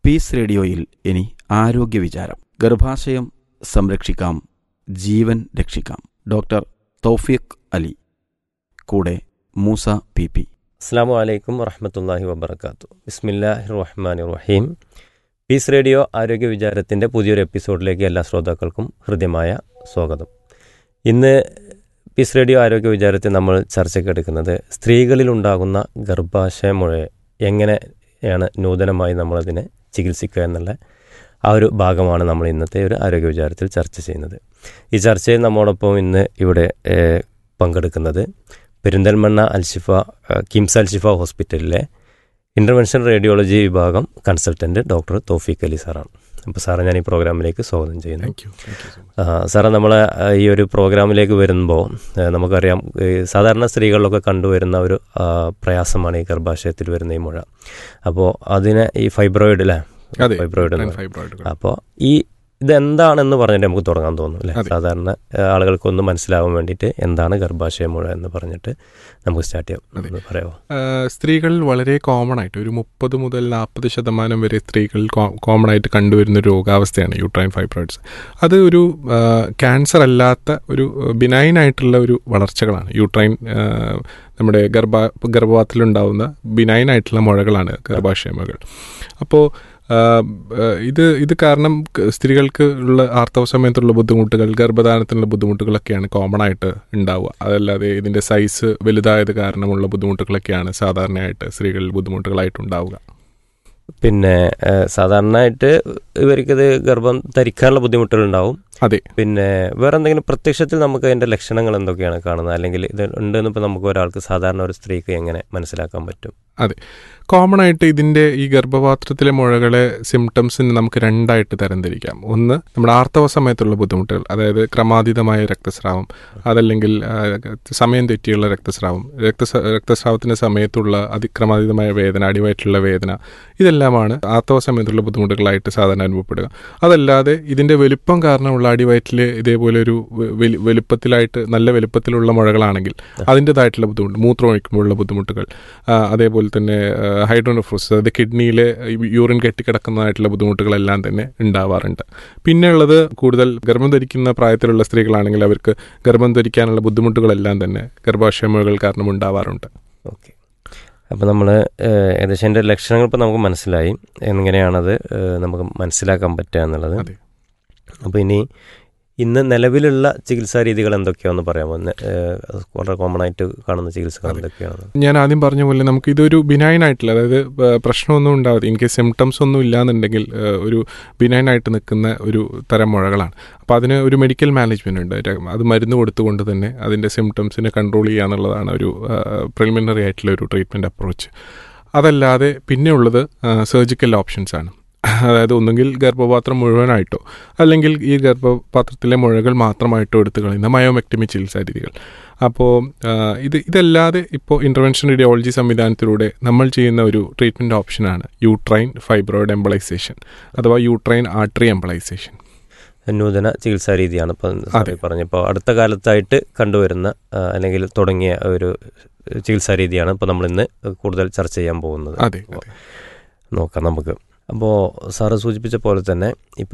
Piece റേഡിയോയിൽ ഇനി ആരോഗ്യ വിചാരം ഗർഭാശയം സംരക്ഷിക്കാം ജീവൻ രക്ഷിക്കാം ഡോക്ടർ തൗഫീഖ് അലി കൂടെ മൂസ പി പി അസ്സാം വലൈക്കും വറഹമത്തല്ലാഹി വബർക്കാത്തു ബിസ്മില്ലാഹി റഹ്മാൻ റഹീം പീസ് റേഡിയോ ആരോഗ്യ വിചാരത്തിൻ്റെ പുതിയൊരു എപ്പിസോഡിലേക്ക് എല്ലാ ശ്രോതാക്കൾക്കും ഹൃദ്യമായ സ്വാഗതം ഇന്ന് പീസ് റേഡിയോ ആരോഗ്യ വിചാരത്തിൽ നമ്മൾ ചർച്ചയ്ക്ക് എടുക്കുന്നത് സ്ത്രീകളിൽ ഉണ്ടാകുന്ന ഗർഭാശയമുഴ എങ്ങനെയാണ് നൂതനമായി നമ്മളതിനെ ചികിത്സിക്കുക എന്നുള്ള ആ ഒരു ഭാഗമാണ് നമ്മൾ ഇന്നത്തെ ഒരു ആരോഗ്യ വിചാരത്തിൽ ചർച്ച ചെയ്യുന്നത് ഈ ചർച്ചയിൽ നമ്മോടൊപ്പം ഇന്ന് ഇവിടെ ഏഹ്, പങ്കെടുക്കുന്നത് പെരിന്തൽമണ്ണ അൽഷിഫ ഏഹ്, കിംസ് അൽഷിഫ ഹോസ്പിറ്റലിലെ ഇൻ്റർവെൻഷൻ റേഡിയോളജി വിഭാഗം കൺസൾട്ടൻറ്റ് ഡോക്ടർ തോഫീഖ് അലി സാറാണ് അപ്പോൾ സാറെ ഞാൻ ഈ പ്രോഗ്രാമിലേക്ക് സ്വാഗതം ചെയ്യുന്നു thank you thank you so much ആ, സാറേ നമ്മൾ ഈ ഒരു പ്രോഗ്രാമിലേക്ക് വരുമ്പോൾ ഏ, നമുക്കറിയാം ഈ സാധാരണ സ്ത്രീകളിലൊക്കെ കണ്ടുവരുന്ന ഒരു ആ, പ്രയാസമാണ് ഈ ഗർഭാശയത്തിൽ വരുന്ന ഈ മുഴ അപ്പോൾ അതിന് ഈ ഫൈബ്രോയിഡ് അല്ലേ അതെ ഫൈബ്രോയിഡ് എന്ന് ഫൈബ്രോയിഡുകൾ അപ്പോൾ ഈ ഇതെന്താണെന്ന് പറഞ്ഞിട്ട് നമുക്ക് തുടങ്ങാൻ തോന്നും അല്ലേ അതെ. സാധാരണ ഏ, ആളുകൾക്കൊന്ന് മനസ്സിലാവാൻ വേണ്ടിയിട്ട് എന്താണ് ഗർഭാശയ മുഴ എന്ന് പറഞ്ഞിട്ട് നമുക്ക് സ്റ്റാർട്ട് ചെയ്യാം അതെ. ഒന്ന് പറയാമോ സ്ത്രീകളിൽ വളരെ കോമൺ ആയിട്ട് ഒരു മുപ്പത് മുതൽ നാൽപ്പത് ശതമാനം വരെ സ്ത്രീകളിൽ കോമൺ ആയിട്ട് കണ്ടുവരുന്ന ഒരു രോഗാവസ്ഥയാണ് യൂട്രൈൻ ഫൈബ്രോയിഡ്സ് അത് ഒരു ക്യാൻസർ അല്ലാത്ത ഒരു ബിനൈൻ ആയിട്ടുള്ള ഒരു വളർച്ചകളാണ് യൂട്രൈൻ ആ, നമ്മുടെ ഗർഭ ഗർഭപാത്രത്തിലുണ്ടാവുന്ന ബിനൈൻ ആയിട്ടുള്ള മുഴകളാണ് ഗർഭാശയ മുഴകൾ അപ്പോൾ ഇത് ഇത് കാരണം ക- സ്ത്രീകൾക്ക് ഉള്ള ആർത്തവ സമയത്തുള്ള ബുദ്ധിമുട്ടുകൾ ഗർഭധാരണത്തിനുള്ള ബുദ്ധിമുട്ടുകളൊക്കെയാണ് കോമൺ ആയിട്ട് ഉണ്ടാവുക അതല്ലാതെ ഇതിൻ്റെ സൈസ് വലുതായത് കാരണമുള്ള ബുദ്ധിമുട്ടുകളൊക്കെയാണ് സാധാരണയായിട്ട് സ്ത്രീകളിൽ ബുദ്ധിമുട്ടുകളായിട്ട് ഉണ്ടാവുക പിന്നെ ഏ, സാധാരണയായിട്ട് ഇവർക്കിത് ഗർഭം ധരിക്കാനുള്ള ബുദ്ധിമുട്ടുകളുണ്ടാവും അതെ പിന്നെ വേറെ എന്തെങ്കിലും പ്രത്യക്ഷത്തിൽ നമുക്ക് അതിന്റെ ലക്ഷണങ്ങൾ എന്തൊക്കെയാണ് കാണുന്നത് അല്ലെങ്കിൽ ഇത് ഉണ്ടെന്ന് ഇപ്പോൾ നമുക്ക് ഒരാൾക്ക് സാധാരണ ഒരു സ്ത്രീക്ക് എങ്ങനെ മനസ്സിലാക്കാൻ പറ്റും കോമൺ ആയിട്ട് ഇതിൻ്റെ ഈ ഗർഭപാത്രത്തിലെ മുഴകളെ സിംറ്റംസിന് നമുക്ക് രണ്ടായിട്ട് തരംതിരിക്കാം ഒന്ന് നമ്മുടെ ആർത്തവ സമയത്തുള്ള ബുദ്ധിമുട്ടുകൾ അതായത് ക്രമാതീതമായ രക്തസ്രാവം അതല്ലെങ്കിൽ ആ, സമയം തെറ്റിയുള്ള രക്തസ്രാവം രക്തസ രക്തസ്രാവത്തിൻ്റെ സമയത്തുള്ള അതിക്രമാതീതമായ വേദന അടിവയറ്റുള്ള വേദന ഇതെല്ലാമാണ് ആർത്തവ സമയത്തുള്ള ബുദ്ധിമുട്ടുകളായിട്ട് സാധാരണ അനുഭവപ്പെടുക അതല്ലാതെ ഇതിൻ്റെ വലുപ്പം കാരണമുള്ള അടിവയറ്റിൽ ഇതേപോലെ ഒരു വെ- വെലു- വലുപ്പത്തിലായിട്ട് നല്ല വലുപ്പത്തിലുള്ള മുഴകളാണെങ്കിൽ അതിൻ്റെതായിട്ടുള്ള ബുദ്ധിമുട്ട് മൂത്രം ഒഴിക്കുമ്പോഴുള്ള ബുദ്ധിമുട്ടുകൾ ആ, അതേപോലെ തന്നെ ഹൈഡ്രോനെഫ്രോസിസ് അതായത് കിഡ്നിയിലെ യൂറിൻ കെട്ടിക്കിടക്കുന്നതായിട്ടുള്ള ബുദ്ധിമുട്ടുകളെല്ലാം തന്നെ ഉണ്ടാവാറുണ്ട് പിന്നെ ഉള്ളത് കൂടുതൽ ഗർഭം ധരിക്കുന്ന പ്രായത്തിലുള്ള സ്ത്രീകളാണെങ്കിൽ അവർക്ക് ഗർഭം ധരിക്കാനുള്ള ബുദ്ധിമുട്ടുകളെല്ലാം തന്നെ ഗർഭാശയമുകൾ കാരണം ഉണ്ടാവാറുണ്ട് ഓക്കെ അപ്പോൾ നമ്മൾ ഏകദേശം അതിൻ്റെ ലക്ഷണങ്ങൾ ഇപ്പോൾ നമുക്ക് മനസ്സിലായി എങ്ങനെയാണത് ഏഹ്, നമുക്ക് മനസ്സിലാക്കാൻ പറ്റുക എന്നുള്ളത് അതെ. അപ്പോൾ ഇനി ഇന്ന് നിലവിലുള്ള ചികിത്സാ രീതികൾ എന്തൊക്കെയാണെന്ന് പറയാമോ ഇന്ന്, ഏഹ്, വളരെ കോമൺ ആയിട്ട് കാണുന്ന ചികിത്സകൾ അതെ. എന്തൊക്കെയാണ് ഞാൻ ആദ്യം പറഞ്ഞ പോലെ നമുക്ക് ഇതൊരു ബിനൈൻ ആയിട്ടുള്ള അതായത് ഏഹ്, പ്രശ്നമൊന്നും ഉണ്ടാവാതെ ഇൻ കേസ് സിംറ്റംസ് ഒന്നും ഇല്ലാന്നുണ്ടെങ്കിൽ ഏഹ്, ഒരു ബിനൈൻ ആയിട്ട് നിൽക്കുന്ന ഒരു തരം മുഴകളാണ് അപ്പോൾ അതിന് ഒരു മെഡിക്കൽ മാനേജ്മെന്റ് ഉണ്ട് ര- അത് മരുന്ന് കൊടുത്തുകൊണ്ട് തന്നെ അതിൻ്റെ സിംറ്റംസിനെ കൺട്രോൾ ചെയ്യുക എന്നുള്ളതാണ് ഒരു പ്രിലിമിനറി ആയിട്ടുള്ള ഒരു ട്രീറ്റ്മെൻറ്റ് അപ്രോച്ച് അതല്ലാതെ പിന്നെ ഉള്ളത് സർജിക്കൽ ഓപ്ഷൻസ് ആണ് അതായത് ഒന്നുകിൽ ഗർഭപാത്രം മുഴുവനായിട്ടോ അല്ലെങ്കിൽ ഈ ഗർഭപാത്രത്തിലെ മുഴകൾ മാത്രമായിട്ടോ എടുത്തു കളയുന്ന മയോമെക്ടമി ചികിത്സാ രീതികൾ അപ്പോൾ ഇത് ഇതല്ലാതെ ഇപ്പോൾ ഇൻ്റർവെൻഷൻ റേഡിയോളജി സംവിധാനത്തിലൂടെ നമ്മൾ ചെയ്യുന്ന ഒരു ട്രീറ്റ്മെൻറ്റ് ഓപ്ഷനാണ് യൂട്രൈൻ ഫൈബ്രോയിഡ് എംബളൈസേഷൻ അഥവാ യൂട്രൈൻ ആർട്ടറി എംബളൈസേഷൻ നൂതന ചികിത്സാ രീതിയാണ് ഇപ്പോൾ അതെ. സാറി പറഞ്ഞപ്പോൾ അടുത്ത കാലത്തായിട്ട് കണ്ടുവരുന്ന ആ, അല്ലെങ്കിൽ തുടങ്ങിയ ഒരു ചികിത്സാ രീതിയാണ് ഇപ്പോൾ നമ്മൾ ഇന്ന് കൂടുതൽ ചർച്ച ചെയ്യാൻ പോകുന്നത് അതെ അതെ നോക്കാം നമുക്ക് അപ്പോൾ സാറ് സൂചിപ്പിച്ച പോലെ തന്നെ ഇപ്പോൾ